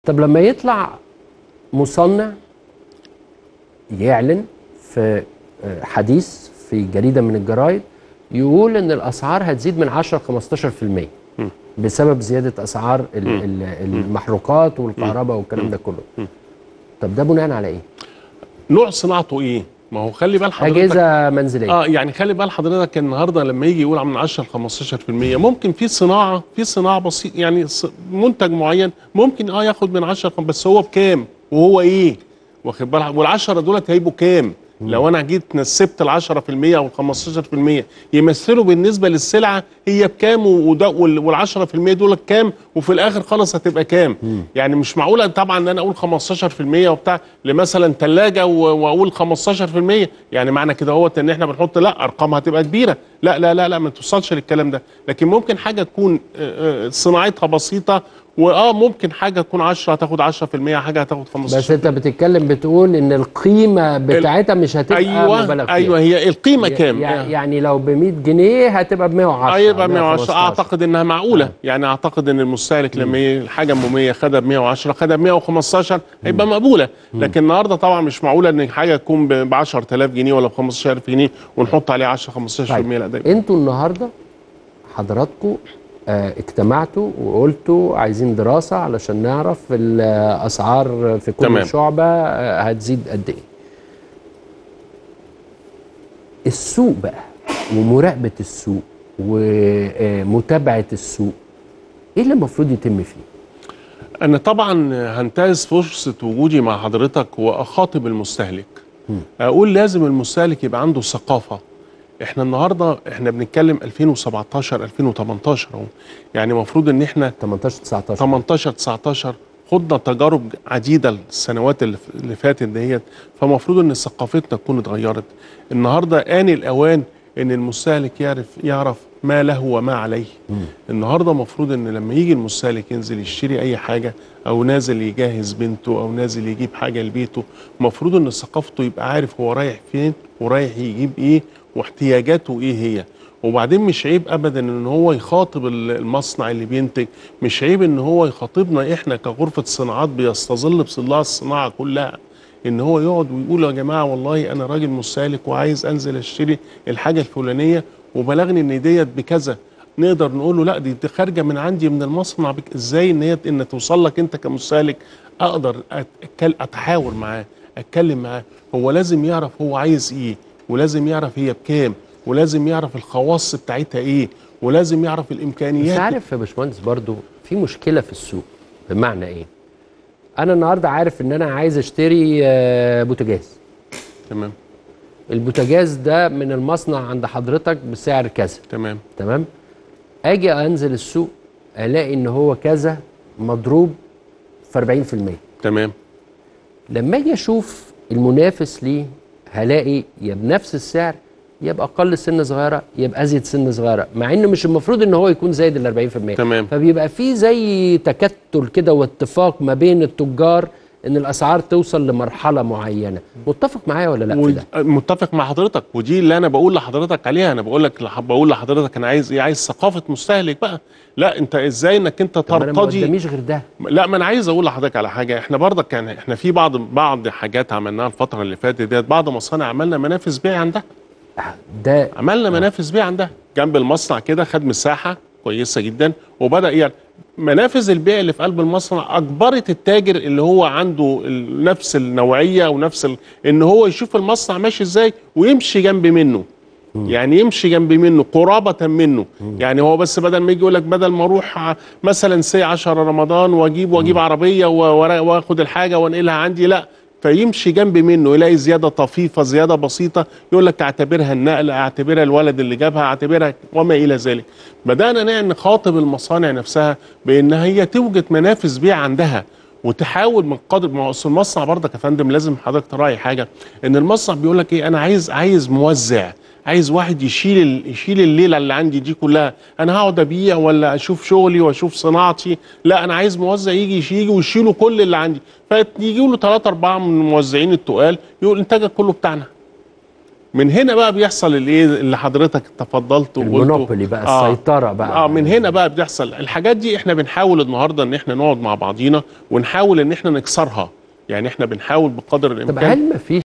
طب لما يطلع مصنع يعلن في آه، حديث في جريدة من الجرايد يقول ان الاسعار هتزيد من 10 ل 15% بسبب زيادة اسعار ال- ال- المحروقات والكهرباء والكلام ده كله طب ده بناء على ايه؟ نوع صناعته ايه؟ ما هو خلي بال حضرتك اجهزة منزلية اه يعني خلي بال حضرتك النهارده لما يجي يقول من 10 ل 15% ممكن في صناعه في صناعه بسيط يعني ص- منتج معين ممكن اه ياخد من 10 بس هو بكام وهو ايه؟ واخد بالك وال10 دولت هيبقوا كام؟ لو انا جيت نسبت ال 10% او ال 15% يمثلوا بالنسبه للسلعه هي بكام وده وال 10% دول كام وفي الاخر خالص هتبقى كام؟ يعني مش معقوله طبعا ان انا اقول 15% وبتاع لمثلا ثلاجه واقول 15% يعني معنى كده هو ان احنا بنحط لا ارقام هتبقى كبيره لا لا لا لا ما توصلش للكلام ده لكن ممكن حاجه تكون آه، آه، صناعتها بسيطه واه ممكن حاجه تكون 10 هتاخد 10% حاجه هتاخد 15% بس انت بتتكلم بتقول ان القيمة بتاعتها مش هتبقى ايوه مبالغ فيها ايوه هي القيمه كام؟ يع- يعني لو ب 100 جنيه هتبقى ب 110 هيبقى 110 115. اعتقد انها معقوله يعني اعتقد ان المستهلك لما ي- الحاجه ام 100 خدها ب 110 خدها ب 115 هيبقى مقبوله لكن النهارده طبعا مش معقوله ان حاجه تكون ب 10000 جنيه ولا ب 15000 جنيه ونحط عليها 10 15% طيب لا ده انتوا النهارده حضراتكم آه، اجتمعتوا وقلتوا عايزين دراسه علشان نعرف الاسعار في كل تمام. شعبه آه، هتزيد قد ايه. السوق بقى ومراقبه السوق ومتابعه السوق ايه اللي المفروض يتم فيه؟ انا طبعا هنتهز فرصه وجودي مع حضرتك واخاطب المستهلك اقول لازم المستهلك يبقى عنده ثقافه احنا النهارده احنا بنتكلم 2017 2018 اهو يعني المفروض ان احنا 18 19 18 19 خدنا تجارب عديده السنوات اللي اللي فاتت ديت فمفروض ان ثقافتنا تكون اتغيرت النهارده آن الاوان ان المستهلك يعرف يعرف ما له وما عليه النهارده المفروض ان لما يجي المستهلك ينزل يشتري اي حاجه او نازل يجهز بنته او نازل يجيب حاجه لبيته المفروض ان ثقافته يبقى عارف هو رايح فين ورايح يجيب ايه واحتياجاته ايه هي وبعدين مش عيب ابدا ان هو يخاطب ال- المصنع اللي بينتج مش عيب ان هو يخاطبنا احنا كغرفه صناعات بيستظل بصلاح الصناعه كلها ان هو يقعد ويقول يا جماعه والله انا راجل مستهلك وعايز انزل اشتري الحاجه الفلانيه وبلغني ان ديت بكذا نقدر نقول له لا دي دي خارجه من عندي من المصنع بك ازاي ان هي ان توصل لك انت كمستهلك اقدر أتكل اتحاور معاه اتكلم معاه هو لازم يعرف هو عايز ايه ولازم يعرف هي بكام ولازم يعرف الخواص بتاعتها ايه ولازم يعرف بس الامكانيات عارف يا باشمهندس برضو في مشكله في السوق بمعنى ايه؟ انا النهارده عارف ان انا عايز اشتري آه، بوتاجاز تمام البوتاجاز ده من المصنع عند حضرتك بسعر كذا تمام تمام اجي انزل السوق الاقي ان هو كذا مضروب في 40% تمام لما اجي اشوف المنافس ليه هلاقي يا بنفس السعر يا باقل سن صغيره يا بازيد سن صغيره مع انه مش المفروض ان هو يكون زايد ال 40% تمام. فبيبقى في زي تكتل كده واتفاق ما بين التجار ان الاسعار توصل لمرحله معينه متفق معايا ولا لا في ده متفق مع حضرتك ودي اللي انا بقول لحضرتك عليها انا بقول لك بقول لحضرتك انا عايز ايه عايز ثقافه مستهلك بقى لا انت ازاي انك انت طب انا ما ترتضي قداميش غير ده لا ما انا عايز اقول لحضرتك على حاجه احنا برضك كان احنا في بعض بعض حاجات عملناها الفتره اللي فاتت ديت بعض مصانع عملنا منافذ بيع عندها ده عملنا منافذ بيع عندها جنب المصنع كده خد مساحه كويسه جدا وبدا يعني منافذ البيع اللي في قلب المصنع اجبرت التاجر اللي هو عنده ال- نفس النوعيه ونفس ال... ان هو يشوف المصنع ماشي ازاي ويمشي جنب منه يعني يمشي جنب منه قرابة منه يعني هو بس بدل ما يجي يقول لك بدل ما اروح ع- مثلا سي 10 رمضان واجيب واجيب عربية و- ورا- واخد الحاجة وانقلها عندي لا فيمشي جنب منه يلاقي زيادة طفيفة زيادة بسيطة يقول لك اعتبرها النقل اعتبرها الولد اللي جابها اعتبرها وما إلى ذلك بدأنا نع- نخاطب المصانع نفسها بأن هي توجد منافذ بيع عندها وتحاول من قدر ما هو أصل المصنع برضك يا فندم لازم حضرتك تراعي حاجه ان المصنع بيقول لك ايه انا عايز عايز موزع عايز واحد يشيل ال- يشيل الليله اللي عندي دي كلها انا هقعد ابيع ولا اشوف شغلي واشوف صناعتي لا انا عايز موزع يجي يجي ويشيلوا كل اللي عندي فيجي له ثلاثة أربعة من الموزعين التقال يقول انتاجك كله بتاعنا من هنا بقى بيحصل الايه اللي حضرتك تفضلت وقلته المونوبولي بقى السيطره بقى اه من هنا بقى بتحصل الحاجات دي احنا بنحاول النهارده ان احنا نقعد مع بعضينا ونحاول ان احنا نكسرها يعني احنا بنحاول بقدر طب الامكان هل ما فيش